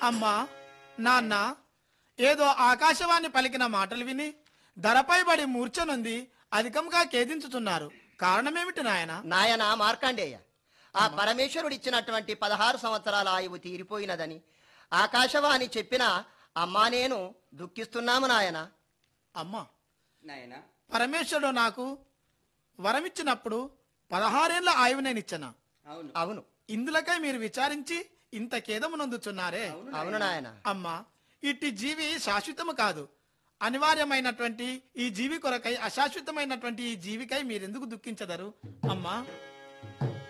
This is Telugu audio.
అమ్మా నాన్న ఏదో ఆకాశవాణి పలికిన మాటలు విని ధరపై బడి మూర్ఛనుంది అధికంగా ఖేదించుతున్నారు కారణమేమిటి నాయన నాయన మార్కండేయ ఆ పరమేశ్వరుడు ఇచ్చినటువంటి పదహారు సంవత్సరాల ఆయువు తీరిపోయినదని ఆకాశవాణి చెప్పిన అమ్మా నేను దుఃఖిస్తున్నాము నాయన అమ్మా నాయనా పరమేశ్వరుడు నాకు వరమిచ్చినప్పుడు పదహారేళ్ల ఆయువు నేను ఇచ్చనా అవును అవును ఇందులకై మీరు విచారించి ఇంత ఖేదము నొందుచున్నారే అవును నాయన అమ్మా ఇట్టి జీవి శాశ్వతము కాదు అనివార్యమైనటువంటి ఈ జీవి కొరకై అశాశ్వతమైనటువంటి ఈ జీవికై మీరెందుకు దుఃఖించదరు అమ్మా